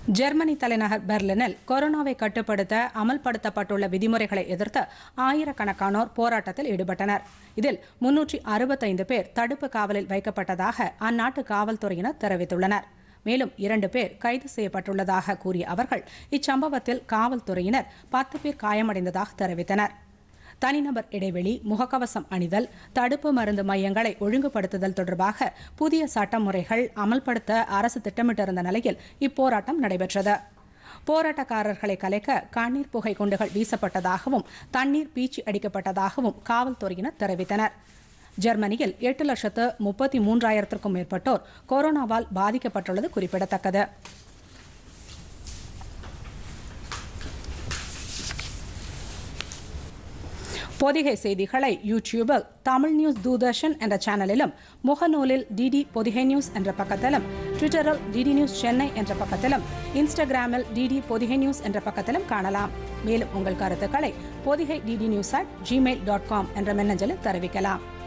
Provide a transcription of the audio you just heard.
Germany தலைநகர் பெர்லினில் கொரோனாவை கட்டுப்படுத்த அமல்படுத்தப்பட்டுள்ள விதிமுறைகளை எதிர்த்து ஆயிரக்கணக்கானோர் போராட்டத்தில் ஈடுபட்டனர் இதில் முன்னூற்றி அறுபத்தைந்து பேர் தடுப்பு காவலில் வைக்கப்பட்டதாக அந்நாட்டு காவல்துறையினர் தெரிவித்துள்ளனர் மேலும் இரண்டு பேர் கைது செய்யப்பட்டுள்ளதாக கூறிய அவர்கள் இச்சம்பவத்தில் காவல்துறையினர் பத்து பேர் காயமடைந்ததாக தெரிவித்தனர் தனிநபர் இடைவெளி முகக்கவசம் அணிதல் தடுப்பு மருந்து மையங்களை ஒழுங்குபடுத்துதல் தொடர்பாக புதிய சட்டமுறைகள் அமல்படுத்த அரசு திட்டமிட்டிருந்த நிலையில் இப்போராட்டம் நடைபெற்றது போராட்டக்காரர்களை கலைக்க கண்ணீர் புகை குண்டுகள் வீசப்பட்டதாகவும் தண்ணீர் பீச்சி அடிக்கப்பட்டதாகவும் காவல்துறையினர் தெரிவித்தனர் ஜெர்மனியில் எட்டு லட்சத்து முப்பத்தி மூன்றாயிரத்திற்கும் மேற்பட்டோர் கொரோனாவால் பாதிக்கப்பட்டுள்ளது குறிப்பிடத்தக்கது பொதிகை செய்திகளை யூடியூபில் தமிழ் நியூஸ் தூர்தர்ஷன் என்ற சேனலிலும் முகநூலில் டிடி பொதிகை நியூஸ் என்ற பக்கத்திலும் ட்விட்டரில் டிடி நியூஸ் சென்னை என்ற பக்கத்திலும் இன்ஸ்டாகிராமில் டிடி பொதிகை நியூஸ் என்ற பக்கத்திலும் காணலாம் மேலும் உங்கள் கருத்துக்களை Podhigai DD news at Gmail dot com என்ற மின்னஞ்சலில் தெரிவிக்கலாம்